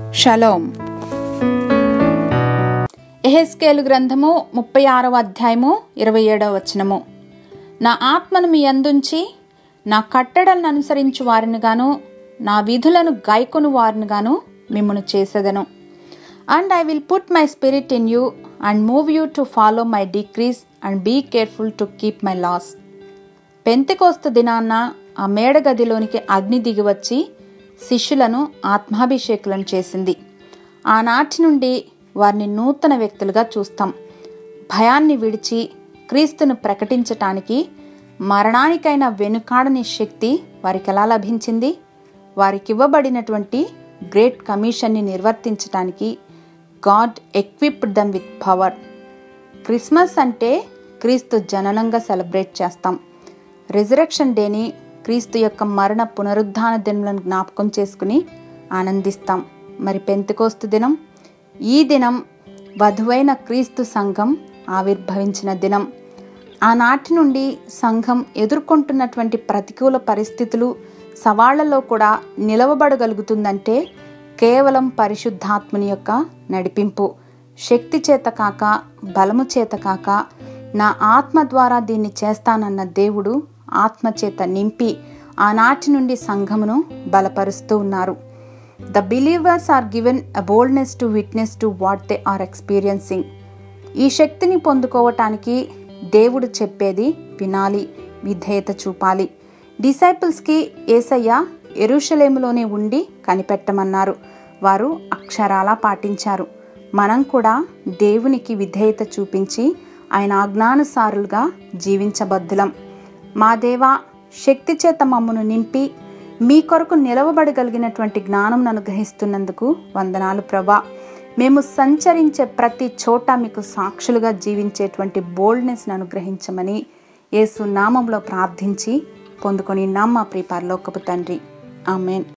shalom ఎహెస్కేలు గ్రంథము ముప్పై ఆరవ అధ్యాయము ఇరవై ఏడవ వచనము నా ఆత్మను మీ అందుంచి నా కట్టడలను అనుసరించు వారినిగాను నా విధులను గైకొను వారినిగాను మిమ్మను చేసేదను and I will put my spirit in you and move you to follow my decrees and be careful to keep my laws పెంతికోస్తు దినాన్న ఆ మేడ గదిలోనికి అగ్ని దిగివచ్చి శిష్యులను ఆత్మాభిషేకులను చేసింది ఆనాటి నుండి వారిని నూతన వ్యక్తులుగా చూస్తాం భయాన్ని విడిచి క్రీస్తును ప్రకటించటానికి మరణానికైన వెనుకాడని శక్తి వారికి ఎలా లభించింది వారికి ఇవ్వబడినటువంటి గ్రేట్ కమిషన్ని నిర్వర్తించటానికి God equipped them with power Christmas అంటే క్రీస్తు జననంగా సెలబ్రేట్ చేస్తాం రిజరక్షన్ డేని క్రీస్తు యొక్క మరణ పునరుద్ధాన దినములను జ్ఞాపకం చేసుకుని ఆనందిస్తాం మరి పెంతికోస్తు దినం ఈ దినం వధువైన క్రీస్తు సంఘం ఆవిర్భవించిన దినం ఆనాటి నుండి సంఘం ఎదుర్కొంటున్నటువంటి ప్రతికూల పరిస్థితులు సవాళ్లలో కూడా నిలవబడగలుగుతుందంటే కేవలం పరిశుద్ధాత్మని యొక్క నడిపింపు శక్తి చేత కాక బలము చేత కాక నా ఆత్మ ద్వారా దీన్ని చేస్తానన్న దేవుడు ఆత్మ చేత నింపి ఆనాటి నుండి సంఘమును బలపరుస్తూ ఉన్నారు the believers are given a boldness to witness to what they are experiencing ఈ శక్తిని పొందుకోవటానికి దేవుడు చెప్పేది వినాలి విధేయత చూపాలి డిసైపుల్స్కి ఏసయ్య ఎరుషలేములోనే ఉండి కనిపెట్టమన్నారు వారు అక్షరాలా పాటించారు మనం కూడా దేవునికి విధేయత చూపించి ఆయన ఆజ్ఞానుసారులుగా జీవించబద్దులం మా దేవా శక్తి చేత మమ్మను నింపి మీ కొరకు నిలవబడగలిగినటువంటి జ్ఞానం అనుగ్రహిస్తున్నందుకు వందనాలు ప్రభా మేము సంచరించే ప్రతి చోట మీకు సాక్షులుగా జీవించేటువంటి బోల్డ్నెస్ని అనుగ్రహించమని యేసు నామంలో ప్రార్థించి పొందుకొని నమ్మ ప్రిపార్లోకపు తండ్రి ఆమెన్